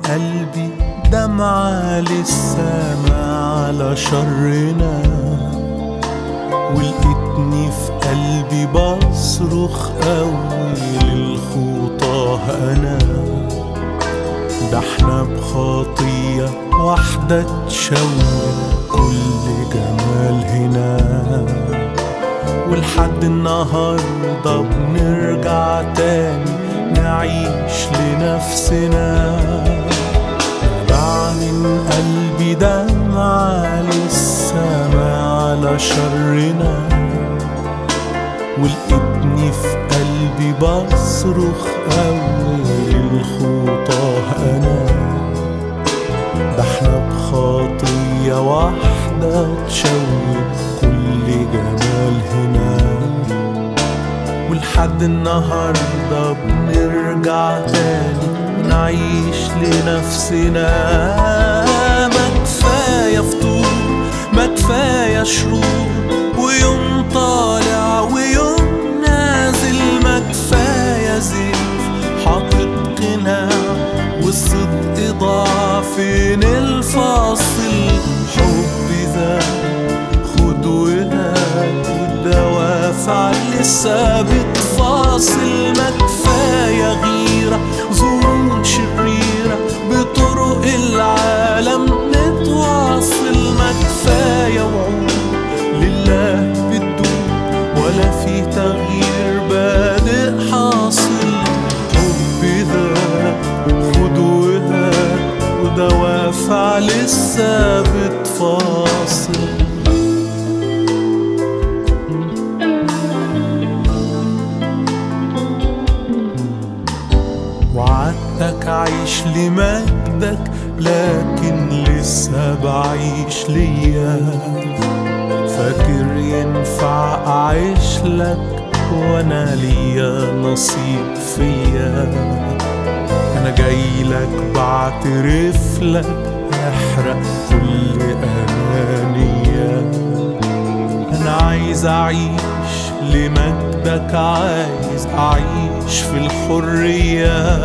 قلبي دمعة لسه ما على شرنا ولقيتني في قلبي بصرخ قوي للخطاه انا ده احنا بخطية واحدة تشوه كل جمال هنا ولحد النهاردة بنرجع تاني نعيش لنفسنا نبع من قلبي دمعة لسه ما على شرنا ولقيتني في قلبي بصرخ قوي للخطاه انا ده احنا بخطية واحدة تشوه كل جمال هنا ولحد النهاردة بنرجع تاني نعيش لنفسنا ما كفاية فطور ما كفاية شرور ويوم طالع ويوم نازل ما كفاية زيف حاطط قناع والصدق ضاع فين الفاصل حب ذا خد وهات والدوافع لسه بتفاصل ما كفاية غيرة ظنون شريرة بطرق العالم نتواصل ما كفاية وعود لله بتدوم ولا في تغيير بادئ حاصل حب ذا خد وهات ودوافع لسه بتفاصل وعدتك عيش لمجدك لكن لسه بعيش ليا فاكر ينفع اعيش لك وانا ليا نصيب فيا انا جاي لك بعترف لك احرق كل انانيه انا عايز اعيش لمجدك عايز اعيش في الحريه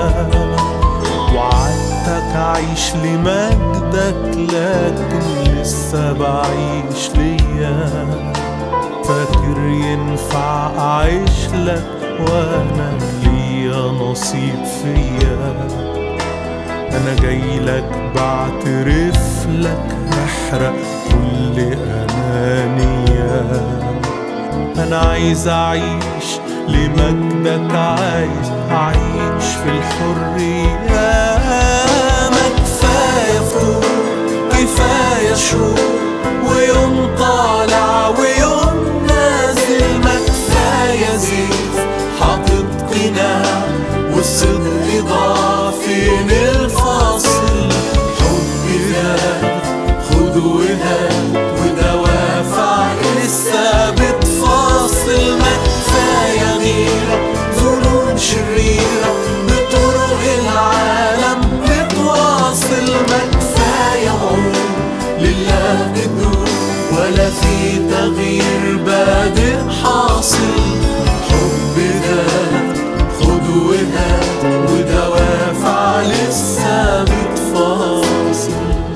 وعدتك اعيش لمجدك لكن لسه بعيش ليا فاكر ينفع اعيش لك وانا ليا نصيب فيا انا جاي لك بعترف لك احرق كل انانيه انا عايز اعيش لمجدك عايز اعيش في الحريه ما كفايه فروق كفايه شروق ويوم طالع ويوم نازل ما كفايه زيف حاطط قناع والصدق ضاع فين الفاصل حب ذات خد وهات ودوافع لسه بتفاصل ما كفايه غيره ظنون شريره بطرق العالم بتواصل ما كفايه عمر لله بدون ولا في تغيير بادئ حاصل حب ذات خد وهات ودوافع لسه بتفاصل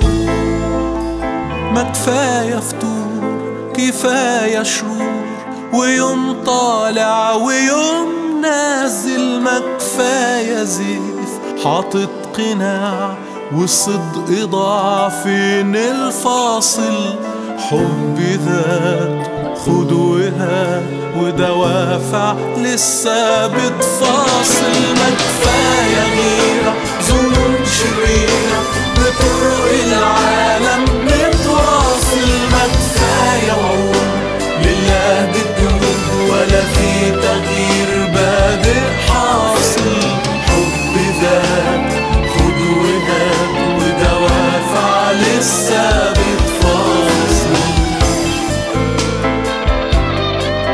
ما كفاية فطور كفاية شرور ويوم طالع ويوم نازل ما كفاية زيف حاطط قناع والصدق ضاع فين الفاصل حب ذات خد وهات ودوافع لسه بتفاصل ما كفاية غيرة ظنون شريرة بطرق العالم بتواصل ما كفاية وعود لله بتدوب ولا في تغيير بادئ حاصل حب ذات خد وهات ودوافع لسه بتفاصل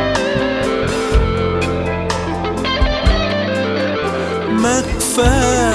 ما كفاية